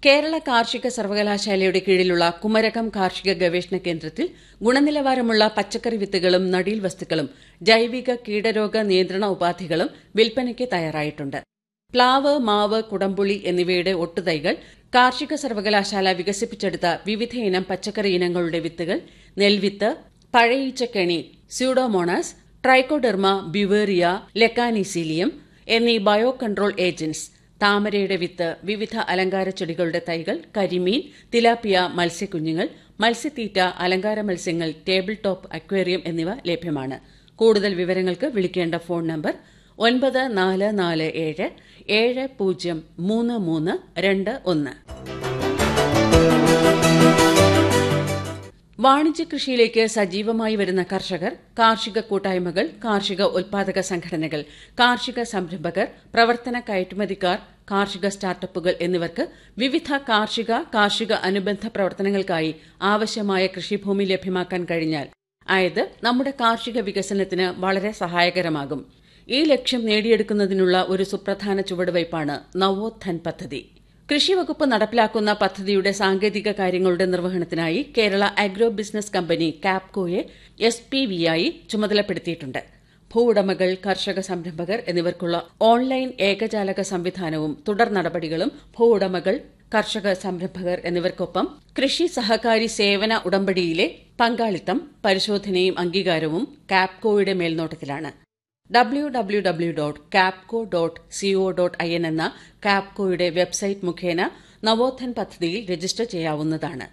കേരള കാർഷിക സർവകലാശാലയുടെ കീഴിലുള്ള കുമരകം കാർഷിക ഗവേഷണ കേന്ദ്രത്തിൽ ഗുണനിലവാരമുള്ള പച്ചക്കറി വിത്തുകളും നടീൽ വസ്തുക്കളും ജൈവിക കീടരോഗ നിയന്ത്രണ ഉപാധികളും വിൽപ്പനയ്ക്ക് തയ്യാറായിട്ടുണ്ട് പ്ലാവ് മാവ് കുടംപുളി എന്നിവയുടെ ഒട്ടുതൈകൾ കാർഷിക സർവകലാശാല വികസിപ്പിച്ചെടുത്ത വിവിധയിനം പച്ചക്കറി ഇനങ്ങളുടെ വിത്തുകൾ നെൽവിത്ത് പഴയീച്ചക്കെണി സ്യൂഡോമോണാസ് ട്രൈക്കോഡെർമ ബ്യുവേറിയ ലെക്കാനിസീലിയം എന്നീ ബയോ കൺട്രോൾ ഏജന്റ്സ് താമരയുടെ വിത്ത് വിവിധ അലങ്കാര ചെടികളുടെ തൈകൾ കരിമീൻ തിലാപ്പിയ മത്സ്യക്കുഞ്ഞുങ്ങൾ മത്സ്യത്തീറ്റ അലങ്കാര മത്സ്യങ്ങൾ ടേബിൾ ടോപ്പ് അക്വേറിയം എന്നിവ ലഭ്യമാണ് കൂടുതൽ വിവരങ്ങൾക്ക് വിളിക്കേണ്ട ഫോൺ നമ്പർ ഒൻപത് നാല് നാല് ഏഴ് ഏഴ് പൂജ്യം മൂന്ന് മൂന്ന് രണ്ട് ഒന്ന് വാണിജ്യ കൃഷിയിലേക്ക് സജീവമായി വരുന്ന കർഷകർ കാർഷിക കൂട്ടായ്മകൾ കാർഷിക ഉൽപാദക സംഘടനകൾ കാർഷിക സംരംഭകർ പ്രവർത്തന കയറ്റുമതിക്കാർ കാർഷിക സ്റ്റാർട്ടപ്പുകൾ എന്നിവർക്ക് വിവിധ കാർഷിക കാർഷിക അനുബന്ധ പ്രവർത്തനങ്ങൾക്കായി ആവശ്യമായ കൃഷിഭൂമി ലഭ്യമാക്കാൻ കഴിഞ്ഞാൽ ആയത് നമ്മുടെ കാർഷിക വികസനത്തിന് വളരെ സഹായകരമാകും ഈ ലക്ഷ്യം നേടിയെടുക്കുന്നതിനുള്ള ഒരു സുപ്രധാന ചുവടുവയ്പാണ് നവോത്ഥൻ പദ്ധതി കൃഷിവകുപ്പ് നടപ്പിലാക്കുന്ന പദ്ധതിയുടെ സാങ്കേതിക കാര്യങ്ങളുടെ നിർവഹണത്തിനായി കേരള അഗ്രോ ബിസിനസ് കമ്പനി കാപ്കോയെ എസ് പി വിയായി ചുമതലപ്പെടുത്തിയിട്ടുണ്ട് ഭൂവുടമകൾ കർഷക സംരംഭകർ എന്നിവർക്കുള്ള ഓൺലൈൻ ഏകജാലക സംവിധാനവും തുടർ നടപടികളും ഭൂവുടമകൾ കർഷക സംരംഭകർ എന്നിവർക്കൊപ്പം കൃഷി സഹകാരി സേവന ഉടമ്പടിയിലെ പങ്കാളിത്തം പരിശോധനയും അംഗീകാരവും കാപ്കോയുടെ മേൽനോട്ടത്തിലാണ് W W W dot Kapco dot CO dot I N എന്ന കാപ്കോയുടെ വെബ്സൈറ്റ് മുഖേന നവോത്ഥൻ പദ്ധതിയിൽ രജിസ്റ്റർ ചെയ്യാവുന്നതാണ്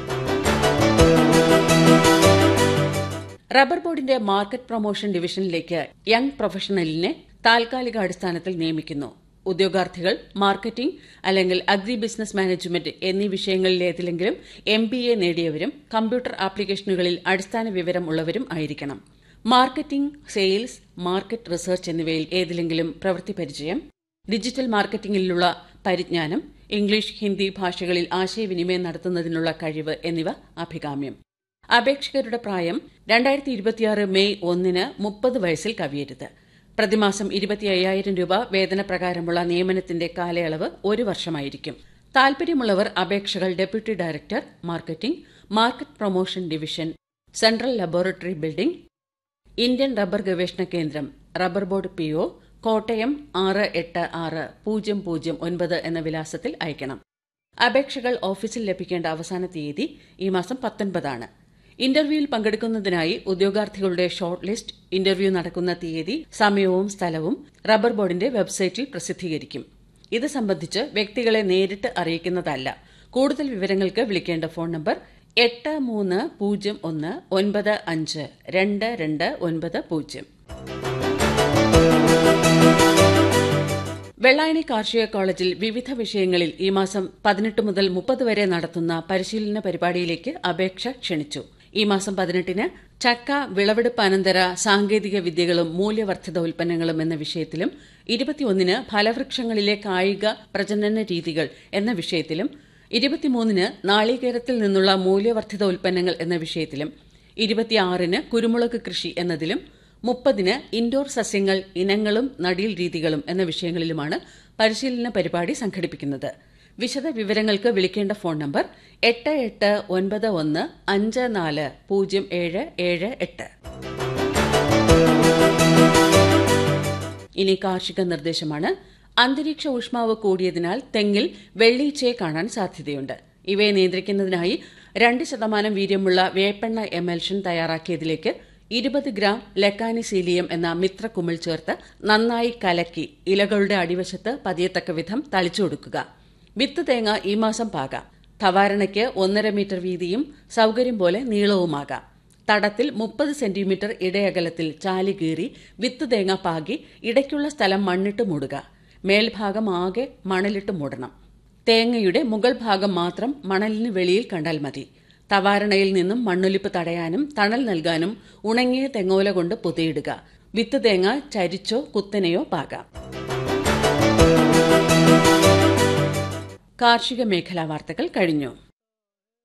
റബ്ബർ ബോർഡിന്റെ മാർക്കറ്റ് പ്രൊമോഷൻ ഡിവിഷനിലേക്ക് യങ് പ്രൊഫഷണലിനെ താൽക്കാലിക അടിസ്ഥാനത്തിൽ നിയമിക്കുന്നു ഉദ്യോഗാർത്ഥികൾ മാർക്കറ്റിംഗ് അല്ലെങ്കിൽ അഗ്രി ബിസിനസ് മാനേജ്മെന്റ് എന്നീ വിഷയങ്ങളിലേതിലെങ്കിലും എം ബി എ നേടിയവരും കമ്പ്യൂട്ടർ ആപ്ലിക്കേഷനുകളിൽ അടിസ്ഥാന വിവരം ഉള്ളവരും ആയിരിക്കണം മാർക്കറ്റിംഗ് സെയിൽസ് മാർക്കറ്റ് റിസർച്ച് എന്നിവയിൽ ഏതിലെങ്കിലും പ്രവൃത്തി പരിചയം ഡിജിറ്റൽ മാർക്കറ്റിംഗിലുള്ള പരിജ്ഞാനം ഇംഗ്ലീഷ് ഹിന്ദി ഭാഷകളിൽ ആശയവിനിമയം നടത്തുന്നതിനുള്ള കഴിവ് എന്നിവ അഭികാമ്യം അപേക്ഷകരുടെ പ്രായം രണ്ടായിരത്തി ഇരുപത്തിയാറ് മെയ് ഒന്നിന് മുപ്പത് വയസ്സിൽ കവിയരുത് പ്രതിമാസം ഇരുപത്തി അയ്യായിരം രൂപ വേതനപ്രകാരമുള്ള നിയമനത്തിന്റെ കാലയളവ് ഒരു വർഷമായിരിക്കും താൽപര്യമുള്ളവർ അപേക്ഷകൾ deputy director marketing market promotion division central laboratory building Indian rubber ഗവേഷണ കേന്ദ്രം rubber board P O Kottayam ആറ് എട്ട് ആറ് പൂജ്യം പൂജ്യം ഒൻപത് എന്ന വിലാസത്തിൽ അയക്കണം അപേക്ഷകൾ ഓഫീസിൽ ലഭിക്കേണ്ട അവസാന തീയതി ഈ മാസം പത്തൊൻപതാണ് ഇന്റർവ്യൂവിൽ പങ്കെടുക്കുന്നതിനായി ഉദ്യോഗാർത്ഥികളുടെ ഷോർട്ട് ലിസ്റ്റ് ഇന്റർവ്യൂ നടക്കുന്ന തീയതി സമയവും സ്ഥലവും റബ്ബർ ബോർഡിന്റെ വെബ്സൈറ്റിൽ പ്രസിദ്ധീകരിക്കും ഇത് സംബന്ധിച്ച് വ്യക്തികളെ നേരിട്ട് അറിയിക്കുന്നതല്ല കൂടുതൽ വിവരങ്ങൾക്ക് വിളിക്കേണ്ട ഫോൺ നമ്പർ എട്ട് മൂന്ന് പൂജ്യം ഒന്ന് ഒൻപത് അഞ്ച് രണ്ട് രണ്ട് ഒൻപത് പൂജ്യം വെള്ളായണി കാർഷിക കോളേജിൽ വിവിധ വിഷയങ്ങളിൽ ഈ മാസം പതിനെട്ട് മുതൽ മുപ്പത് വരെ നടത്തുന്ന പരിശീലന പരിപാടിയിലേക്ക് അപേക്ഷ ക്ഷണിച്ചു ഈ മാസം പതിനെട്ടിന് ചക്ക വിളവെടുപ്പ് അനന്തര സാങ്കേതിക വിദ്യകളും മൂല്യവർദ്ധിത ഉൽപ്പന്നങ്ങളും എന്ന വിഷയത്തിലും ഇരുപത്തിയൊന്നിന് ഫലവൃക്ഷങ്ങളിലെ കായിക പ്രജനന രീതികൾ എന്ന വിഷയത്തിലും ഇരുപത്തിമൂന്നിന് നാളികേരത്തിൽ നിന്നുള്ള മൂല്യവർദ്ധിത ഉൽപ്പന്നങ്ങൾ എന്ന വിഷയത്തിലും ഇരുപത്തിയാറിന് കുരുമുളക് കൃഷി എന്നതിലും മുപ്പതിന് ഇൻഡോർ സസ്യങ്ങൾ ഇനങ്ങളും നടീൽ രീതികളും എന്ന വിഷയങ്ങളിലുമാണ് പരിശീലന പരിപാടി സംഘടിപ്പിക്കുന്നത് വിശദ വിവരങ്ങൾക്ക് വിളിക്കേണ്ട ഫോൺ നമ്പർ എട്ട് എട്ട് ഒൻപത് ഒന്ന് അഞ്ച് നാല് പൂജ്യം ഏഴ് ഏഴ് എട്ട് ഇനി കാർഷിക നിർദ്ദേശമാണ് അന്തരീക്ഷ ഊഷ്മാവ് കൂടിയതിനാൽ തെങ്ങിൽ വെള്ളീച്ചയെ കാണാൻ സാധ്യതയുണ്ട് ഇവയെ നിയന്ത്രിക്കുന്നതിനായി രണ്ട് ശതമാനം വീര്യമുള്ള വേപ്പെണ്ണ എമൽഷൻ തയ്യാറാക്കിയതിലേക്ക് ഇരുപത് ഗ്രാം ലെക്കാനിസീലിയം എന്ന മിത്രക്കുമിൾ ചേർത്ത് നന്നായി കലക്കി ഇലകളുടെ അടിവശത്ത് പതിയത്തക്ക വിധം തളിച്ചു കൊടുക്കുക വിത്ത് തേങ്ങ ഈ മാസം പാകാം തവാരണയ്ക്ക് ഒന്നര മീറ്റർ വീതിയും സൌകര്യം പോലെ നീളവുമാകാം തടത്തിൽ മുപ്പത് സെന്റിമീറ്റർ ഇടയകലത്തിൽ ചാലി കീറി വിത്ത് തേങ്ങ പാകി ഇടയ്ക്കുള്ള സ്ഥലം മണ്ണിട്ട് മൂടുക മേൽഭാഗം ആകെ മണലിട്ട് മൂടണം തേങ്ങയുടെ മുകൾ ഭാഗം മാത്രം മണലിന് വെളിയിൽ കണ്ടാൽ മതി തവാരണയിൽ നിന്നും മണ്ണൊലിപ്പ് തടയാനും തണൽ നൽകാനും ഉണങ്ങിയ തെങ്ങോല കൊണ്ട് പൊതിയിടുക വിത്ത് തേങ്ങ ചരിച്ചോ കുത്തനെയോ പാകാം കാർഷിക മേഖലാ വാർത്തകൾ കഴിഞ്ഞു